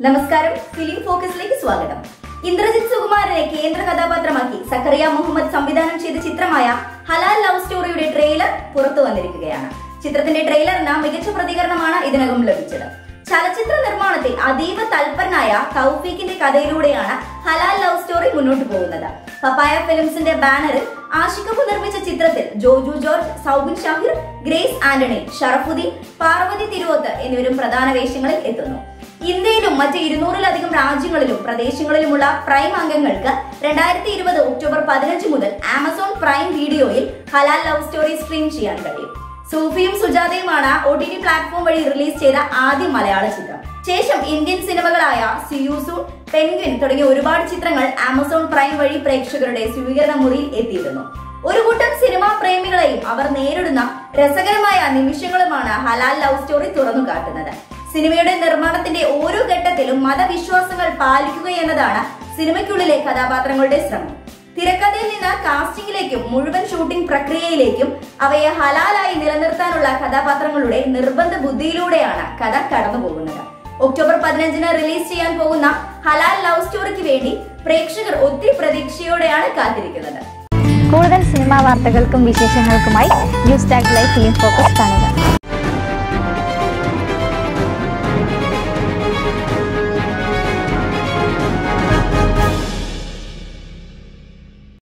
നമസ്കാരം ഫിലിം ഫോക്കസിലേക്ക് സ്വാഗതം ഇന്ദ്രജിത് സുകുമാരനെ കേന്ദ്ര കഥാപാത്രമാക്കി സക്കറിയ മുഹമ്മദ് സംവിധാനം ചെയ്ത ചിത്രമായ ഹലാൽ ലവ് സ്റ്റോറിയുടെ ട്രെയിലർ പുറത്തു വന്നിരിക്കുകയാണ് ചിത്രത്തിന്റെ ട്രെയിലറിന് മികച്ച പ്രതികരണമാണ് ഇതിനകം ലഭിച്ചത് ചലച്ചിത്ര നിർമ്മാണത്തിൽ അതീവ തൽപരനായ തൗഫീഖിന്റെ കഥയിലൂടെയാണ് ഹലാൽ ലവ് സ്റ്റോറി മുന്നോട്ട് പോകുന്നത് പപ്പായ ഫിലിംസിന്റെ ബാനറിൽ ആഷിഖബ് നിർമ്മിച്ച ചിത്രത്തിൽ ജോജു ജോർജ് സൗബിൻ ഷാഹിർ ഗ്രേസ് ആന്റണി ഷറഫുദ്ദീൻ പാർവതി തിരുവോത്ത് എന്നിവരും പ്രധാന വേഷങ്ങളിൽ എത്തുന്നു ഇന്ത്യയിലും മറ്റ് ഇരുന്നൂറിലധികം രാജ്യങ്ങളിലും പ്രദേശങ്ങളിലുമുള്ള പ്രൈം അംഗങ്ങൾക്ക് രണ്ടായിരത്തി ഇരുപത് ഒക്ടോബർ പതിനഞ്ച് മുതൽ ആമസോൺ പ്രൈം വീഡിയോയിൽ ഹലാൽ ലവ് സ്റ്റോറി സ്ട്രീം ചെയ്യാൻ കഴിയും സൂഫിയും സുജാതയുമാണ് ഒ ടി ടി പ്ലാറ്റ്ഫോം വഴി റിലീസ് ചെയ്ത ആദ്യ മലയാള ചിത്രം ശേഷം ഇന്ത്യൻ സിനിമകളായ സിയൂസൂൺ പെൻഗ്വിൻ തുടങ്ങിയ ഒരുപാട് ചിത്രങ്ങൾ ആമസോൺ പ്രൈം വഴി പ്രേക്ഷകരുടെ സ്വീകരണ മുറിയിൽ എത്തിയിരുന്നു ഒരു കൂട്ടം സിനിമാ പ്രേമികളെയും അവർ നേരിടുന്ന രസകരമായ നിമിഷങ്ങളുമാണ് ഹലാൽ ലവ് സ്റ്റോറി തുറന്നു കാട്ടുന്നത് സിനിമയുടെ നിർമ്മാണത്തിന്റെ ഓരോ ഘട്ടത്തിലും മതവിശ്വാസങ്ങൾ പാലിക്കുക എന്നതാണ് സിനിമയ്ക്കുള്ളിലെ കഥാപാത്രങ്ങളുടെ ശ്രമം തിരക്കഥയിൽ നിന്ന് കാസ്റ്റിംഗിലേക്കും മുഴുവൻ ഷൂട്ടിംഗ് പ്രക്രിയയിലേക്കും അവയെ ഹലാലായി നിലനിർത്താനുള്ള കഥാപാത്രങ്ങളുടെ നിർബന്ധ ബുദ്ധിയിലൂടെയാണ് കഥ കടന്നു പോകുന്നത് ഒക്ടോബർ പതിനഞ്ചിന് റിലീസ് ചെയ്യാൻ പോകുന്ന ഹലാൽ ലവ് സ്റ്റോറിക്ക് വേണ്ടി പ്രേക്ഷകർ ഒത്തിരി പ്രതീക്ഷയോടെയാണ് കാത്തിരിക്കുന്നത് കൂടുതൽ സിനിമാ വാർത്തകൾക്കും വിശേഷങ്ങൾക്കുമായി news tag live film focus കാണുക